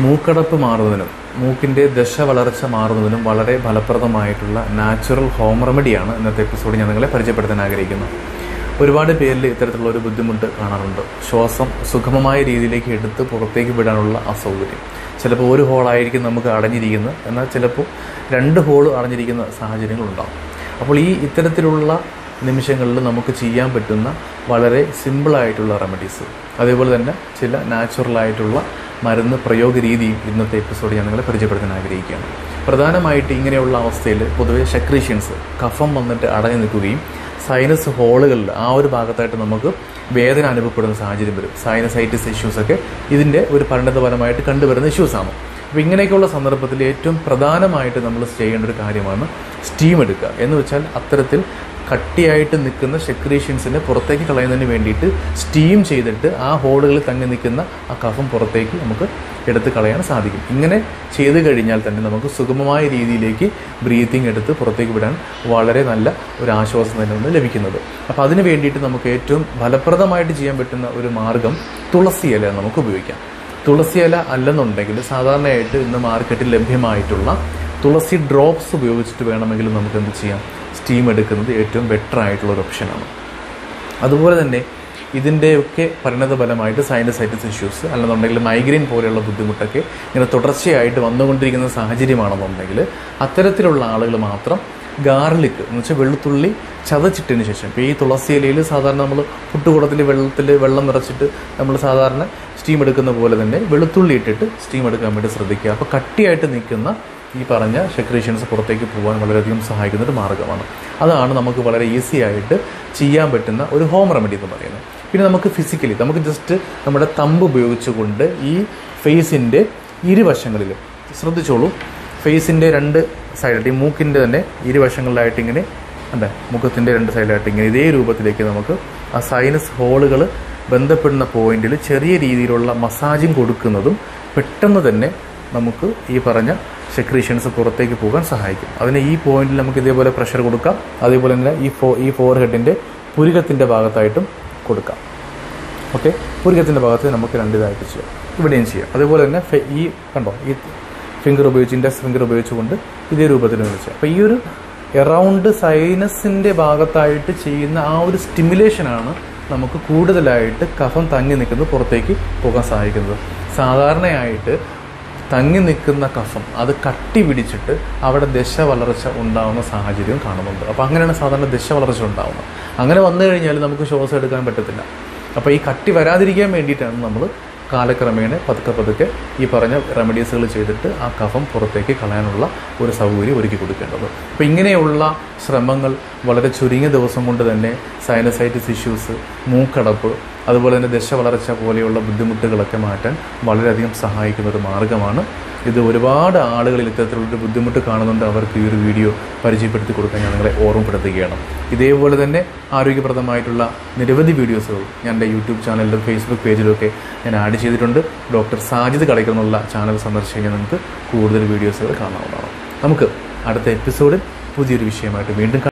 മൂക്കടപ്പ് മാറുന്നതിനും മൂക്കിൻ്റെ ദശ വളർച്ച മാറുന്നതിനും വളരെ ഫലപ്രദമായിട്ടുള്ള നാച്ചുറൽ ഹോം റെമഡിയാണ് ഇന്നത്തെ എപ്പിസോഡ് ഞാൻ നിങ്ങളെ പരിചയപ്പെടുത്താൻ ആഗ്രഹിക്കുന്നത് ഒരുപാട് പേരിൽ ഇത്തരത്തിലുള്ള ഒരു ബുദ്ധിമുട്ട് കാണാറുണ്ട് ശ്വാസം സുഗമമായ രീതിയിലേക്ക് എടുത്ത് പുറത്തേക്ക് വിടാനുള്ള അസൗകര്യം ചിലപ്പോൾ ഒരു ഹോളായിരിക്കും നമുക്ക് അടഞ്ഞിരിക്കുന്നത് എന്നാൽ ചിലപ്പോൾ രണ്ട് ഹോൾ അടഞ്ഞിരിക്കുന്ന സാഹചര്യങ്ങളുണ്ടാകും അപ്പോൾ ഈ ഇത്തരത്തിലുള്ള നിമിഷങ്ങളിൽ നമുക്ക് ചെയ്യാൻ പറ്റുന്ന വളരെ സിമ്പിളായിട്ടുള്ള റെമഡീസ് അതേപോലെ തന്നെ ചില നാച്ചുറലായിട്ടുള്ള മരുന്ന് പ്രയോഗ രീതിയും ഇന്നത്തെ എപ്പിസോഡ് ഞാൻ നിങ്ങളെ പരിചയപ്പെടുത്താൻ ആഗ്രഹിക്കുകയാണ് പ്രധാനമായിട്ട് ഇങ്ങനെയുള്ള അവസ്ഥയിൽ പൊതുവെ സെക്രീഷ്യൻസ് കഫം വന്നിട്ട് അടഞ്ഞു നിൽക്കുകയും സൈനസ് ഹോളുകളിൽ ആ ഒരു ഭാഗത്തായിട്ട് നമുക്ക് വേദന അനുഭവപ്പെടുന്ന സാഹചര്യം വരും സൈനസൈറ്റിസ് ഇഷ്യൂസൊക്കെ ഇതിൻ്റെ ഒരു പരിണതഫലമായിട്ട് കണ്ടുവരുന്ന ഇഷ്യൂസാണ് അപ്പോൾ ഇങ്ങനെയൊക്കെയുള്ള സന്ദർഭത്തിൽ ഏറ്റവും പ്രധാനമായിട്ട് നമ്മൾ ചെയ്യേണ്ട ഒരു കാര്യമാണ് സ്റ്റീം എടുക്കുക എന്ന് വെച്ചാൽ അത്തരത്തിൽ കട്ടിയായിട്ട് നിൽക്കുന്ന സെക്രീഷ്യൻസിനെ പുറത്തേക്ക് കളയുന്നതിന് വേണ്ടിയിട്ട് സ്റ്റീം ചെയ്തിട്ട് ആ ഹോളുകളിൽ തങ്ങി നിൽക്കുന്ന ആ കഫം പുറത്തേക്ക് നമുക്ക് എടുത്ത് കളയാൻ സാധിക്കും ഇങ്ങനെ ചെയ്തു കഴിഞ്ഞാൽ തന്നെ നമുക്ക് സുഗമമായ രീതിയിലേക്ക് ബ്രീത്തിങ് എടുത്ത് പുറത്തേക്ക് വിടാൻ വളരെ നല്ല ഒരു ആശ്വാസം തന്നെയാണ് ലഭിക്കുന്നത് അപ്പോൾ അതിന് വേണ്ടിയിട്ട് നമുക്ക് ഏറ്റവും ഫലപ്രദമായിട്ട് ചെയ്യാൻ പറ്റുന്ന ഒരു മാർഗം തുളസി ഇല നമുക്ക് ഉപയോഗിക്കാം തുളസി ഇല അല്ലെന്നുണ്ടെങ്കിൽ സാധാരണയായിട്ട് ഇന്ന് മാർക്കറ്റിൽ ലഭ്യമായിട്ടുള്ള തുളസി ഡ്രോപ്സ് ഉപയോഗിച്ചിട്ട് വേണമെങ്കിൽ നമുക്ക് എന്ത് ചെയ്യാം സ്റ്റീം എടുക്കുന്നത് ഏറ്റവും ബെറ്റർ ആയിട്ടുള്ള ഒരു ഓപ്ഷനാണ് അതുപോലെ തന്നെ ഇതിൻ്റെയൊക്കെ പരിണത ഫലമായിട്ട് സൈനസൈറ്റിസ് ഇഷ്യൂസ് അല്ലെന്നുണ്ടെങ്കിൽ മൈഗ്രെയിൻ പോലെയുള്ള ബുദ്ധിമുട്ടൊക്കെ ഇങ്ങനെ തുടർച്ചയായിട്ട് വന്നുകൊണ്ടിരിക്കുന്ന സാഹചര്യമാണെന്നുണ്ടെങ്കിൽ അത്തരത്തിലുള്ള ആളുകൾ മാത്രം ഗാർലിക് എന്ന് വെച്ചാൽ വെളുത്തുള്ളി ചതച്ചിട്ടതിന് ശേഷം ഇപ്പോൾ ഈ തുളസി ഇലയിൽ സാധാരണ നമ്മൾ പുട്ടുകുടത്തിൽ വെള്ളത്തിൽ വെള്ളം നിറച്ചിട്ട് നമ്മൾ സാധാരണ സ്റ്റീം എടുക്കുന്ന പോലെ തന്നെ വെളുത്തുള്ളി ഇട്ടിട്ട് സ്റ്റീം എടുക്കാൻ വേണ്ടി ശ്രദ്ധിക്കുക അപ്പോൾ കട്ടിയായിട്ട് നിൽക്കുന്ന ഈ പറഞ്ഞ സെക്രീഷൻസ് പുറത്തേക്ക് പോകാൻ വളരെയധികം സഹായിക്കുന്ന ഒരു മാർഗ്ഗമാണ് അതാണ് നമുക്ക് വളരെ ഈസി ആയിട്ട് ചെയ്യാൻ പറ്റുന്ന ഒരു ഹോം റെമഡി എന്ന് പറയുന്നത് പിന്നെ നമുക്ക് ഫിസിക്കലി നമുക്ക് ജസ്റ്റ് നമ്മുടെ തമ്പ് ഉപയോഗിച്ചുകൊണ്ട് ഈ ഫേസിൻ്റെ ഇരുവശങ്ങളിലും ശ്രദ്ധിച്ചോളൂ ഫേസിൻ്റെ രണ്ട് സൈഡായിട്ട് ഈ മൂക്കിൻ്റെ തന്നെ ഇരുവശങ്ങളിലായിട്ട് ഇങ്ങനെ അല്ലേ മുഖത്തിൻ്റെ രണ്ട് സൈഡിലായിട്ട് ഇങ്ങനെ ഇതേ രൂപത്തിലേക്ക് നമുക്ക് ആ സൈനസ് ഹോളുകൾ ബന്ധപ്പെടുന്ന പോയിന്റിൽ ചെറിയ രീതിയിലുള്ള മസാജിങ് കൊടുക്കുന്നതും പെട്ടെന്ന് തന്നെ നമുക്ക് ഈ പറഞ്ഞ സെക്രീഷൻസ് പുറത്തേക്ക് പോകാൻ സഹായിക്കും അതിന് ഈ പോയിന്റിൽ നമുക്ക് ഇതേപോലെ പ്രഷർ കൊടുക്കാം അതേപോലെ തന്നെ ഈ ഫോ ഈ ഫോർ ഹെഡിൻ്റെ പുരുകത്തിൻ്റെ ഭാഗത്തായിട്ടും കൊടുക്കാം ഓക്കെ പുരുകത്തിൻ്റെ ഭാഗത്ത് നമുക്ക് രണ്ടിതായിട്ട് ചെയ്യാം ഇവിടെയും ചെയ്യാം അതേപോലെ തന്നെ ഫെ- ഈ കണ്ടോ ഈ ഫിംഗർ ഉപയോഗിച്ച് ഇൻഡെക്സ് ഫിംഗർ ഉപയോഗിച്ചുകൊണ്ട് ഇതേ രൂപത്തിൽ ചെയ്യാം അപ്പോൾ ഈ ഒരു എറൗണ്ട് സൈനസിൻ്റെ ഭാഗത്തായിട്ട് ചെയ്യുന്ന ആ ഒരു സ്റ്റിമുലേഷനാണ് നമുക്ക് കൂടുതലായിട്ട് കഫം തങ്ങി നിൽക്കുന്നത് പുറത്തേക്ക് പോകാൻ സഹായിക്കുന്നത് സാധാരണയായിട്ട് തങ്ങി നിൽക്കുന്ന കഫം അത് കട്ടി പിടിച്ചിട്ട് അവിടെ ദശ വളർച്ച ഉണ്ടാവുന്ന സാഹചര്യം കാണുന്നുണ്ട് അപ്പോൾ അങ്ങനെയാണ് സാധാരണ ദശ വളർച്ച ഉണ്ടാവുന്നത് അങ്ങനെ വന്നു കഴിഞ്ഞാൽ നമുക്ക് ശ്വാസം എടുക്കാൻ പറ്റത്തില്ല അപ്പോൾ ഈ കട്ടി വരാതിരിക്കാൻ വേണ്ടിയിട്ടാണ് നമ്മൾ കാലക്രമേണ പതുക്കെ പതുക്കെ ഈ പറഞ്ഞ റെമഡീസുകൾ ചെയ്തിട്ട് ആ കഫം പുറത്തേക്ക് കളയാനുള്ള ഒരു സൗകര്യം ഒരുക്കി കൊടുക്കേണ്ടത് അപ്പോൾ ഇങ്ങനെയുള്ള ശ്രമങ്ങൾ വളരെ ചുരുങ്ങിയ ദിവസം കൊണ്ട് തന്നെ സൈനസൈറ്റിസ് ഇഷ്യൂസ് മൂക്കടപ്പ് അതുപോലെ തന്നെ ദശ വളർച്ച പോലെയുള്ള ബുദ്ധിമുട്ടുകളൊക്കെ മാറ്റാൻ വളരെയധികം സഹായിക്കുന്ന ഒരു മാർഗ്ഗമാണ് ഇത് ഒരുപാട് ആളുകളിൽ ഇത്തരത്തിലുള്ളൊരു ബുദ്ധിമുട്ട് കാണുന്നുണ്ട് അവർക്ക് ഈ ഒരു വീഡിയോ പരിചയപ്പെടുത്തി കൊടുക്കാൻ ഞാൻ നിങ്ങളെ ഓർമ്മപ്പെടുത്തുകയാണ് ഇതേപോലെ തന്നെ ആരോഗ്യപ്രദമായിട്ടുള്ള നിരവധി വീഡിയോസുകൾ ഞാൻ എൻ്റെ യൂട്യൂബ് ചാനലിലും ഫേസ്ബുക്ക് പേജിലുമൊക്കെ ഞാൻ ആഡ് ചെയ്തിട്ടുണ്ട് ഡോക്ടർ സാജിദ് കളിക്കുന്നുള്ള ചാനൽ സന്ദർശിച്ച് കഴിഞ്ഞാൽ നിങ്ങൾക്ക് കൂടുതൽ വീഡിയോസുകൾ കാണാവുന്നതാണ് നമുക്ക് അടുത്ത എപ്പിസോഡിൽ പുതിയൊരു വിഷയമായിട്ട് വീണ്ടും കാണാം.